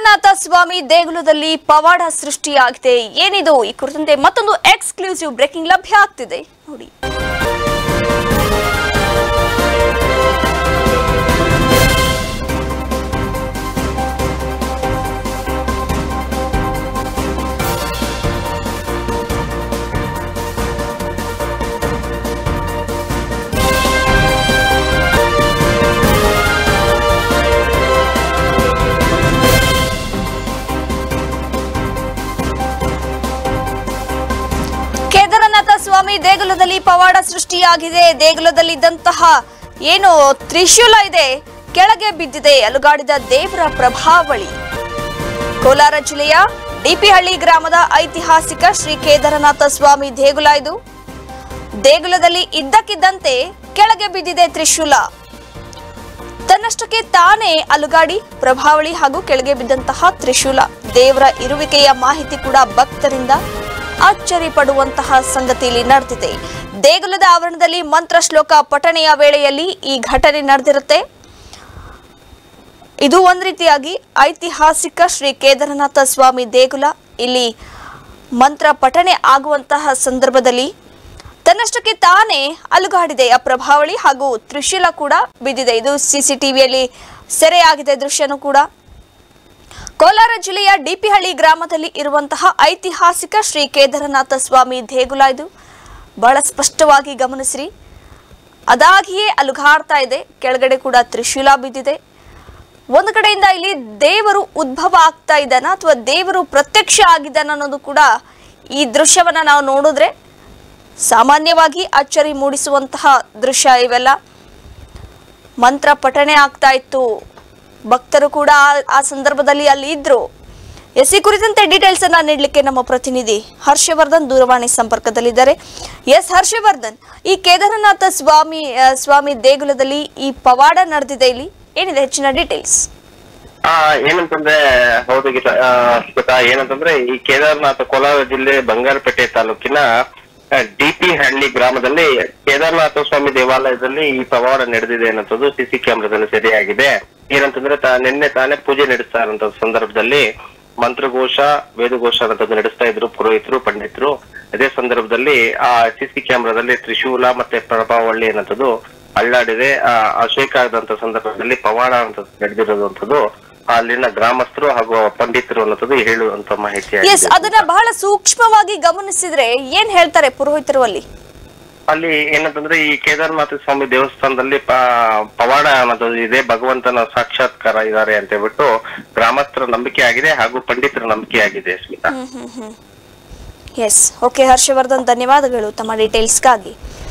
ಕೇದಾರನಾಥ ಸ್ವಾಮಿ ದೇಗುಲದಲ್ಲಿ ಪವಾಡ ಸೃಷ್ಟಿಯಾಗಿದೆ ಏನಿದು ಈ ಕುರಿತಂತೆ ಮತ್ತೊಂದು ಎಕ್ಸ್ಕ್ಲೂಸಿವ್ ಬ್ರೇಕಿಂಗ್ ಲಭ್ಯ ಆಗ್ತಿದೆ ನೋಡಿ ಕೇದಾರನಾಥ ಸ್ವಾಮಿ ದೇಗುಲದಲ್ಲಿ ಪವಾಡ ಸೃಷ್ಟಿಯಾಗಿದೆ ದೇಗುಲದಲ್ಲಿದ್ದಂತಹ ಏನು ತ್ರಿಶೂಲ ಇದೆ ಕೆಳಗೆ ಬಿದ್ದಿದೆ ಅಲುಗಾಡಿದ ದೇವರ ಪ್ರಭಾವಳಿ ಕೋಲಾರ ಜಿಲ್ಲೆಯ ಡಿಪಿಹಳ್ಳಿ ಗ್ರಾಮದ ಐತಿಹಾಸಿಕ ಶ್ರೀ ಕೇದಾರನಾಥ ಸ್ವಾಮಿ ದೇಗುಲ ಇದು ದೇಗುಲದಲ್ಲಿ ಇದ್ದಕ್ಕಿದ್ದಂತೆ ಕೆಳಗೆ ಬಿದ್ದಿದೆ ತ್ರಿಶೂಲ ತನ್ನಷ್ಟಕ್ಕೆ ತಾನೇ ಅಲುಗಾಡಿ ಪ್ರಭಾವಳಿ ಹಾಗೂ ಕೆಳಗೆ ಬಿದ್ದಂತಹ ತ್ರಿಶೂಲ ದೇವರ ಇರುವಿಕೆಯ ಮಾಹಿತಿ ಕೂಡ ಭಕ್ತರಿಂದ ಅಚ್ಚರಿ ಪಡುವಂತಹ ಸಂಗತಿ ಇಲ್ಲಿ ನಡೆದಿದೆ ದೇಗುಲದ ಆವರಣದಲ್ಲಿ ಮಂತ್ರ ಶ್ಲೋಕ ಪಠಣೆಯ ವೇಳೆಯಲ್ಲಿ ಈ ಘಟನೆ ನಡೆದಿರುತ್ತೆ ಇದು ಒಂದ್ ರೀತಿಯಾಗಿ ಐತಿಹಾಸಿಕ ಶ್ರೀ ಕೇದಾರನಾಥ ಸ್ವಾಮಿ ದೇಗುಲ ಇಲ್ಲಿ ಮಂತ್ರ ಪಠಣೆ ಆಗುವಂತಹ ಸಂದರ್ಭದಲ್ಲಿ ತನ್ನಷ್ಟಕ್ಕೆ ತಾನೇ ಅಲುಗಾಡಿದೆ ಆ ಪ್ರಭಾವಳಿ ಹಾಗೂ ತ್ರಿಶೂಲ ಕೂಡ ಬಿದ್ದಿದೆ ಇದು ಸಿಸಿಟಿವಿಯಲ್ಲಿ ಸೆರೆಯಾಗಿದೆ ದೃಶ್ಯನೂ ಕೂಡ ಕೋಲಾರ ಜಿಲ್ಲೆಯ ಡಿಪಿಹಳ್ಳಿ ಗ್ರಾಮದಲ್ಲಿ ಇರುವಂತಹ ಐತಿಹಾಸಿಕ ಶ್ರೀ ಕೇದಾರನಾಥ ಸ್ವಾಮಿ ದೇಗುಲ ಇದು ಬಹಳ ಸ್ಪಷ್ಟವಾಗಿ ಗಮನಿಸಿರಿ ಅದಾಗಿಯೇ ಅಲುಗಾಡ್ತಾ ಇದೆ ಕೆಳಗಡೆ ಕೂಡ ತ್ರಿಶೂಲ ಬಿದ್ದಿದೆ ಒಂದು ಕಡೆಯಿಂದ ಇಲ್ಲಿ ದೇವರು ಉದ್ಭವ ಆಗ್ತಾ ಇದ್ದಾನ ಅಥವಾ ದೇವರು ಪ್ರತ್ಯಕ್ಷ ಆಗಿದ್ದಾನ ಅನ್ನೋದು ಕೂಡ ಈ ದೃಶ್ಯವನ್ನ ನಾವು ನೋಡಿದ್ರೆ ಸಾಮಾನ್ಯವಾಗಿ ಅಚ್ಚರಿ ಮೂಡಿಸುವಂತಹ ದೃಶ್ಯ ಇವೆಲ್ಲ ಮಂತ್ರ ಪಠಣೆ ಆಗ್ತಾ ಇತ್ತು ಭಕ್ತರು ಕೂಡ ಆ- ಆ ಸಂದರ್ಭದಲ್ಲಿ ಅಲ್ಲಿ ಇದ್ರು ಎಸ್ ಈ ಕುರಿತಂತೆ ಡೀಟೇಲ್ಸ್ ಅನ್ನ ನೀಡಲಿಕ್ಕೆ ನಮ್ಮ ಪ್ರತಿನಿಧಿ ಹರ್ಷವರ್ಧನ್ ದೂರವಾಣಿ ಸಂಪರ್ಕದಲ್ಲಿದ್ದಾರೆ ಎಸ್ ಹರ್ಷವರ್ಧನ್ ಈ ಕೇದಾರನಾಥ ಸ್ವಾಮಿ ಆ, ಸ್ವಾಮಿ ದೇಗುಲದಲ್ಲಿ ಈ ಪವಾಡ ನಡೆದಿದೆ ಇಲ್ಲಿ ಏನಿದೆ ಹೆಚ್ಚಿನ ಡೀಟೇಲ್ಸ್ ಆ ಏನಂತಂದ್ರೆ ಹೌದು ಗೀತಾ ಆ, ಶ್ವೇತಾ ಏನಂತಂದ್ರೆ ಈ ಕೇದಾರನಾಥ ಕೋಲಾರ ಜಿಲ್ಲೆ ಬಂಗಾರಪೇಟೆ ತಾಲೂಕಿನ ಡಿಪಿ ಹಳ್ಳಿ ಗ್ರಾಮದಲ್ಲಿ ಕೇದಾರನಾಥ ಸ್ವಾಮಿ ದೇವಾಲಯದಲ್ಲಿ ಈ ಪವಾಡ ನಡೆದಿದೆ ಅನ್ನೋದು ಸಿಸಿ ಕ್ಯಾಮೆರಾದಲ್ಲಿ ಸೆರೆಯಾಗಿದೆ ಏನಂತಂದ್ರೆ ತಾ- ನಿನ್ನೆ ತಾನೇ ಪೂಜೆ ನಡೆಸ್ತಾ ಇರುವಂತ ಸಂದರ್ಭದಲ್ಲಿ ಮಂತ್ರಘೋಷ ವೇದಘೋಷ ಅನ್ನೋದು ನಡೆಸ್ತಾ ಇದ್ರು ಪುರೋಹಿತರು ಪಂಡಿತರು ಅದೇ ಸಂದರ್ಭದಲ್ಲಿ ಆ ಸಿಸಿ ಕ್ಯಾಮೆರಾದಲ್ಲಿ ತ್ರಿಶೂಲ ಮತ್ತೆ ಪ್ರಭಾವಳ್ಳಿ ಅನ್ನೋದು ಅಳ್ಳಾಡಿದೆ ಆ ಅಶೇಕ ಆದಂತ ಸಂದರ್ಭದಲ್ಲಿ ಪವಾಡ ಅಂತ ನಡೆದಿರೋದಂಥದ್ದು ಅಲ್ಲಿನ ಗ್ರಾಮಸ್ಥರು ಹಾಗೂ ಪಂಡಿತರು ಅನ್ನೋದು ಹೇಳುವಂತ ಮಾಹಿತಿ ಎಸ್ ಆಗಿದೆ. ಅದನ್ನ ಬಹಳ ಸೂಕ್ಷ್ಮವಾಗಿ ಗಮನಿಸಿದ್ರೆ ಏನ್ ಹೇಳ್ತಾರೆ ಪುರೋಹಿತರು ಅಲ್ಲಿ ಅಲ್ಲಿ ಏನಂತಂದ್ರೆ ಈ ಕೇದಾರನಾಥ ಸ್ವಾಮಿ ದೇವಸ್ಥಾನದಲ್ಲಿ ಪ- ಪವಾಡ ಅನ್ನೋದು ಇದೆ ಭಗವಂತನ ಸಾಕ್ಷಾತ್ಕಾರ ಇದ್ದಾರೆ ಅಂತ ಹೇಳ್ಬಿಟ್ಟು ಗ್ರಾಮಸ್ಥರ ನಂಬಿಕೆ ಆಗಿದೆ ಹಾಗೂ ಪಂಡಿತರ ನಂಬಿಕೆ ಆಗಿದೆ ಸ್ಮಿತಾ ಎಸ್ ಓಕೆ ಹರ್ಷವರ್ಧನ್ ಧನ್ಯವಾದಗಳು ತಮ್ಮ ಡೀಟೇಲ್ಸ್ಗಾಗಿ